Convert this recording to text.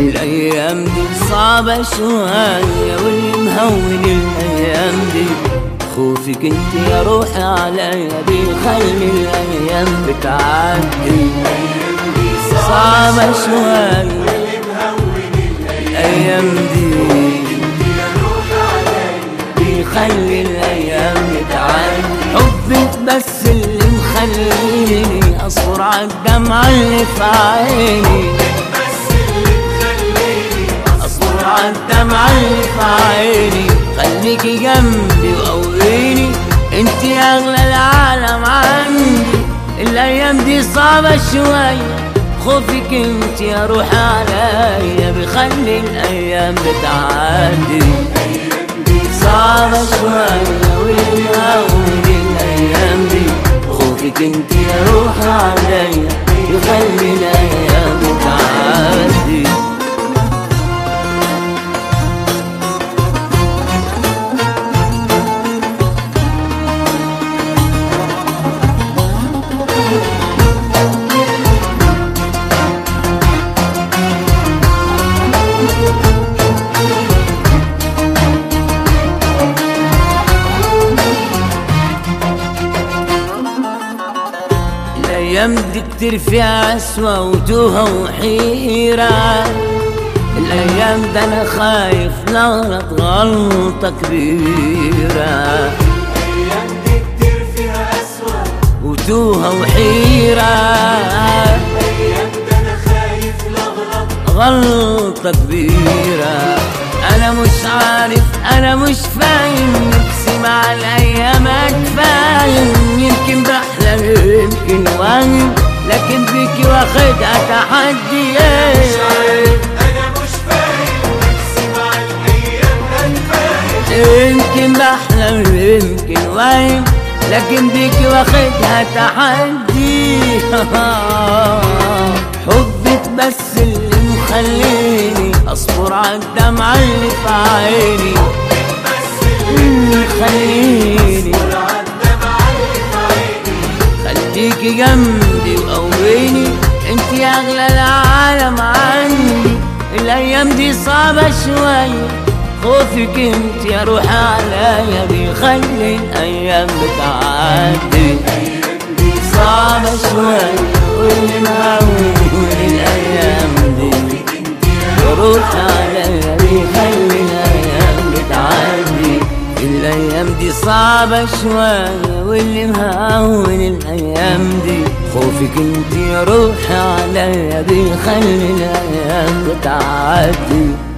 الايام دي صعبة شوية واللي مهون الايام دي خوفك انت يا روحي عليا بيخلي الايام بتعدي صعبة شوية الايام دي بيخلي الايام بتعدي حبك بس اللي مخليني اصبر على الدمعة اللي في عيني اصبر على الدمعة اللي في عيني خليكي جنبي وقويني انت اغلى العالم عندي الايام دي صعبة شوية خوفك انت يا روح عليا بيخلي الايام بتعدي صعبة شوية والمهون الايام دي خوفك انت يا روح عليا بيخلي الايام بتعدي الايام دي كتير فيها عسوة وتوهة وحيرة الايام ده انا خايف نغلط غلطة كبيرة ايام دي كتير فيها اسوأ وتوهة وحيرة ايام ده انا خايف لغلط غلطة كبيرة أنا مش عارف أنا مش فاهم نفسي مع الأيام أتفاهم يمكن بحلم يمكن واهم لكن فيكي واخدها تحدي انا مش فاهم نفسي مع الايام هتفاهم يمكن بحلم يمكن واهم لكن بيكي واخدها تحدي حبك بس اللي مخليني اصبر على الدمعة اللي في عيني بس اللي خليني الدمع اللي في عيني خليكي جنبي وقويني انت اغلى العالم عندي الايام دي صعبة شوية خوفك انت يا روح عليا بيخلي الايام بتعدي صعبة شوية واللي مهون الايام دي يروح عليا بيخلي الايام بتعدي الايام دي صعبة شوية واللي مهون الايام دي خوفك انت يا روحي عليا بيخلي الايام بتعدي